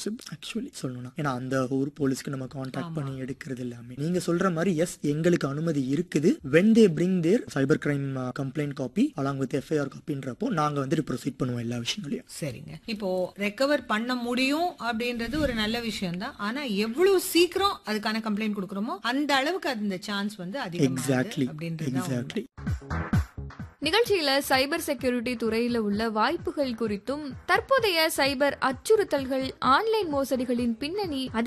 Possible actually சொல்லணும்னா ஏன்னா அந்த ஊர் போலீஸ்க்கு நம்ம கான்டாக்ட் பண்ணி எடுக்கிறது எல்லாமே நீங்க சொல்ற மாதிரி எஸ் எங்களுக்கு அனுமதி இருக்குது when they bring their cyber crime complaint copy along with FIR காப்பின்றப்போ நாங்க வந்துட்டு ப்ரொசீட் பண்ணுவோம் எல்லா விஷயங்களையும் சரிங்க இப்போ ரெக்கவர் பண்ண முடியும் அப்படின்றது ஒரு நல்ல விஷயம் தான் ஆனா எவ்வளவு சீக்கிரம் அதுக்கான கம்ப்ளைண்ட் கொடுக்குறோமோ அந்த அளவுக்கு அந்த சான்ஸ் வந்து எக்ஸாக்ட்லி அதிகமாகுது அப்படின்றது தான் உண்மை. எக்ஸாக்ட்லி நிகழ்ச்சியில சைபர் செக்யூரிட்டி துறையில உள்ள வாய்ப்புகள் குறித்தும் தற்போதைய சைபர் அச்சுறுத்தல்கள் ஆன்லைன் மோசடிகளின் பின்னணி